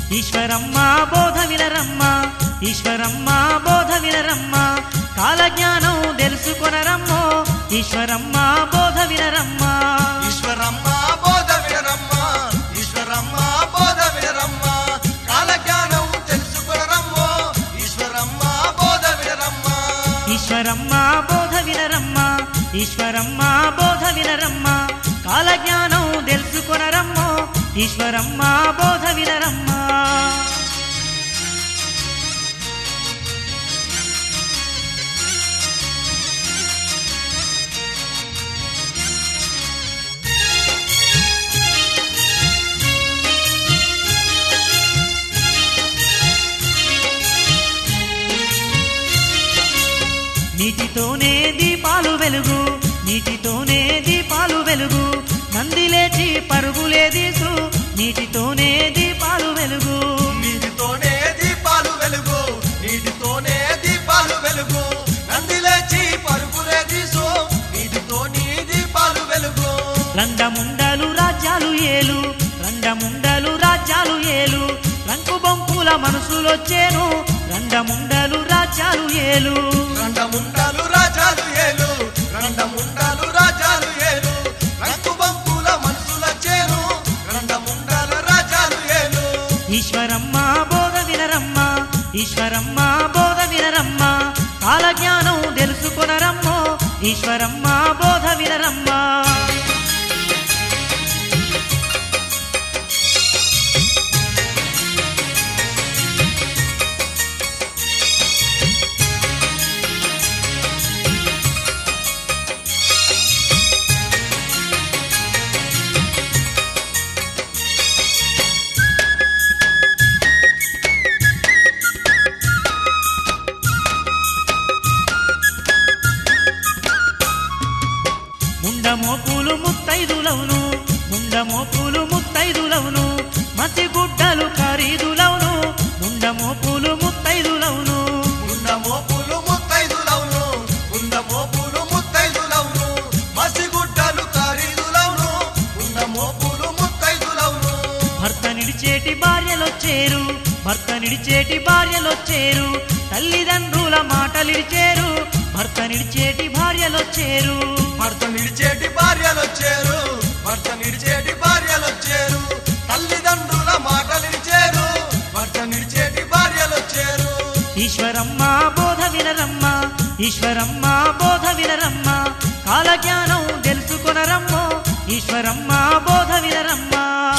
ఈశ్వరమ్మ బోధ వినరమ్మ ఈశ్వరమ్మ బోధ వినరమ్మ కాలజ్ఞానం తెలుసుకొనరమ్మో ఈశ్వరమ్మ బోధ వినరమ్మ ఈశ్వరమ్మ బోధ వినరమ్మ ఈశ్వరమ్మ బోధ వినరమ్మ కాలజ్ఞానం తెలుసుకునరమ్మో ఈశ్వరమ్మ బోధ వినరమ్మ ఈశ్వరమ్మ బోధ వినరమ్మ ఈశ్వరమ్మ బోధ వినరమ్మ కాలజ్ఞానం తెలుసుకొనరమ్మో ఈశ్వరమ్మ బోధ వినరమ్మ నీటితోనే దీపాలు వెలుగు నీటితోనే దీపాలు వెలుగు నంది లేచి పరుగులే దీసు నీటితోనే దీపాలు వెలుగు నీటితోనే దీపాలు వెలుగు నీటితోనే దీపాలు వెలుగు నంది లేచి పరుగులే తీసు నీటితో నీ దీపాలు వెలుగు రండముండలు రాజ్యాలు ఏలు రండముండలు రాజ్యాలు ఏలు రంకు బొంకుల మనసులొచ్చేను రండముండలు రాజ్యాలు ఏలు రండముండాలు రాజాలు ఏలు రండముండాలు రాజాలు ఏలు రంగు బంపుల మనసుల చేరు రండముండాల రాజాలు ఏలు ఈశ్వరమ్మ బోధ వినరమ్మ ఈశ్వరమ్మ బోధ వినరమ్మ కాలజ్ఞానం తెలుసుకొనరమ్మో ఈశ్వరమ్మ బోధ వినరమ్మ ముండమోపులు ముత్తైదులవును ముండమోపులు ముత్తైదులవును మసిగుడ్డలు ఖరీదులవును ముండమోపులు ముత్తైదులవును ఉండమో పూలు ముత్తైదులవును ఉండమో పూలు ముత్తైదులవును మసిగుడ్డలు ఖరీదులవును ఉండమో పూలు ముత్తైదులవును భర్త నిడిచేటి భార్యలొచ్చేరు భర్త నిడిచేటి భార్యలొచ్చేరు తల్లిదండ్రుల మాటలిడిచేరు భర్త నిడిచేటి భార్యలొచ్చేరు భర్త నిడిచేటి భార్యలొచ్చేరు భర్త నిడిచేటి భార్యలొచ్చేరు తల్లిదండ్రుల మాటలిడిచేరు భర్త నిడిచేటి భార్యలొచ్చేరు ఈశ్వరమ్మ బోధ వినరమ్మ ఈశ్వరమ్మ బోధ వినరమ్మ కాలజ్ఞానం తెలుసుకొనరమ్మో ఈశ్వరమ్మ బోధ వినరమ్మ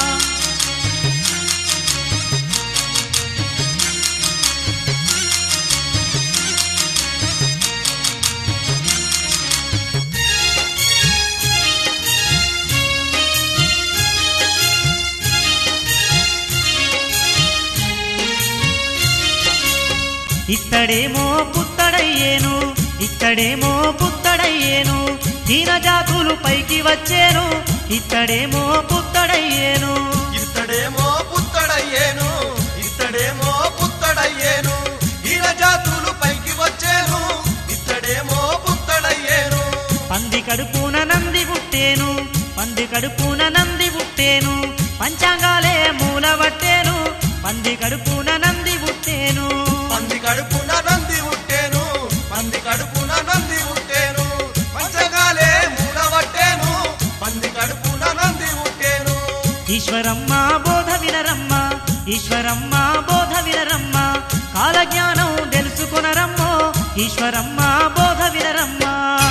ఇత్తడేమో పుత్తడయ్యేను ఇత్తడేమో పుత్తడయ్యేను దీనజాతులు పైకి వచ్చేను ఇత్తడేమో పుత్తడయ్యేను ఇత్తడేమో పుత్తడయ్యేను ఇత్తడేమో పుత్తడయ్యేను ఈన జాతులు పైకి వచ్చేను ఇత్తడేమో పుత్తడయ్యేను పంది కడుపున నంది పుట్టేను పంది కడుపున నంది పుట్టేను పంచాంగాలే మూలబట్టేను పంది కడుపున నంది పుట్టేను పంది కడుపున నంది ఉట్టేను పంది కడుపున నంది ఉట్టేను పంచగాలే మూడవట్టేను పంది కడుపున నంది ఉట్టేను ఈశ్వరమ్మ బోధ వినరమ్మ ఈశ్వరమ్మ బోధ వినరమ్మ కాలజ్ఞానం తెలుసుకొనరమ్మో ఈశ్వరమ్మ బోధ వినరమ్మ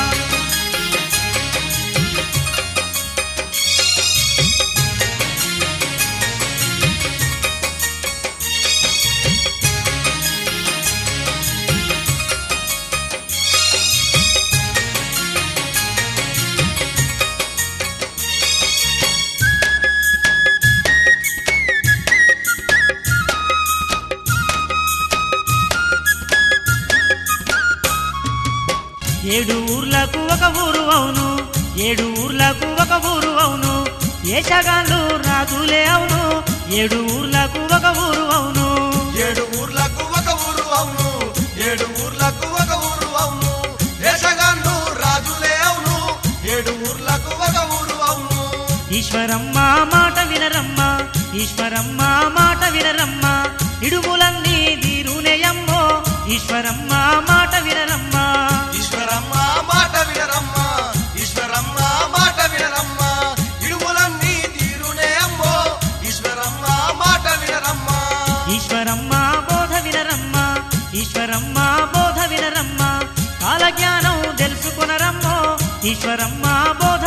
ఏడు ఊర్లకు ఒక ఊరు అవును ఏడు ఊర్లకు ఒక ఊరు అవును ఏషగాళ్ళు రాజులే అవును ఏడు ఊర్లకు ఒక ఊరు అవును ఏడు ఊర్లకు ఒక ఊరు అవును ఏడు ఊర్లకు ఒక ఊరు అవును దేశగాళ్ళు రాజులే అవును ఏడు ఊర్లకు ఒక ఊరు అవును ఈశ్వరమ్మ మాట వినరమ్మ ఈశ్వరమ్మ మాట వినరమ్మ ఇడుములన్నీ తీరునేయమ్మో ఈశ్వరమ్మ మాట వినరమ్మ ఈశ్వరమ్మ మాట వినరమ్మ ఈశ్వరమ్మ మాట వినరమ్మ ఇడుములన్నీ తీరునే అమ్మో ఈశ్వరమ్మ మాట వినరమ్మ ఈశ్వరమ్మ బోధ వినరమ్మ ఈశ్వరమ్మ బోధ వినరమ్మ కాలజ్ఞానం తెలుసుకొనరమ్మో ఈశ్వరమ్మ బోధ